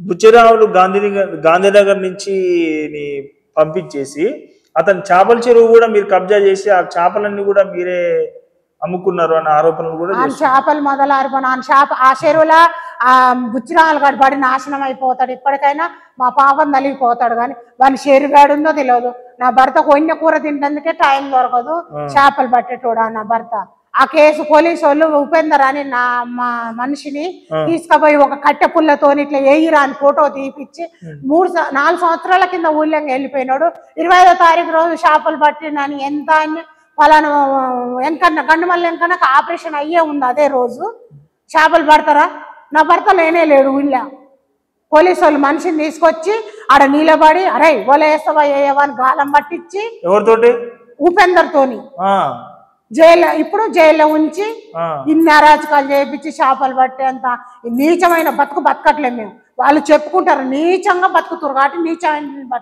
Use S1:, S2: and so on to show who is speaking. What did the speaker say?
S1: బుచ్చిరాములు గాంధీనగర్ గాంధీనగర్ నుంచి ని పంపించేసి అతని చేపల చెరువు కూడా మీరు కబ్జా చేసి ఆ చేపలన్నీ కూడా మీరే అమ్ముకున్నారు అన్న ఆరోపణలు కూడా
S2: ఆయన
S1: చేస్తున్నారు.
S2: చేపలు మొదలారిపోయిన ఆయన చేప ఆ చెరువుల ఆ బుచ్చిరాలు గడి పడి నాశనం అయిపోతాడు ఇప్పటికైనా మా పాపం నలిగిపోతాడు కానీ వాని చెరుగాడుందో తెలియదు నా భర్త కొన్న కూర తింటందుకే టైం దొరకదు
S1: ఆ.
S2: చేపలు పట్టేటోడా నా భర్త ఆ కేసు పోలీసు వాళ్ళు ఉపేందర్ అని నా మా మనిషిని
S1: ఆ.
S2: తీసుకుపోయి ఒక కట్టె పుల్లతో ఇట్లా వేయిరా అని ఫోటో తీపిచ్చి మూడు సం- నాలుగు సంవత్సరాల కింద ఊళ్ళంగా వెళ్ళిపోయినాడు ఇరవై ఐదో తారీఖు రోజు చేపలు పట్టినని ఎంత అని ఫలానా ఎంకన్న గండుమల్లి ఎంకన్నకు ఆపరేషన్ అయ్యే ఉంది అదే రోజు చేపలు పడతారా నా భర్త లేనే లేడు ఊళ్ళో పోలీసు వాళ్ళు మనిషిని తీసుకొచ్చి ఆడ నిలబడి అరే వల వేస్తావా వేయవా అని గాలం పట్టించి
S1: ఎవరితోటి
S2: ఉపేందర్ తోని
S1: ఆ,
S2: జైల్లో ఇప్పుడు జైల్లో ఉంచి
S1: ఆ.
S2: ఇన్ని అరాచకాలు చేయించి చేపలు పట్టేంత నీచమైన బతుకు బతకట్లేము మేము వాళ్ళు చెప్పుకుంటారు నీచంగా బతుకుతారు కాబట్టి నీచమైన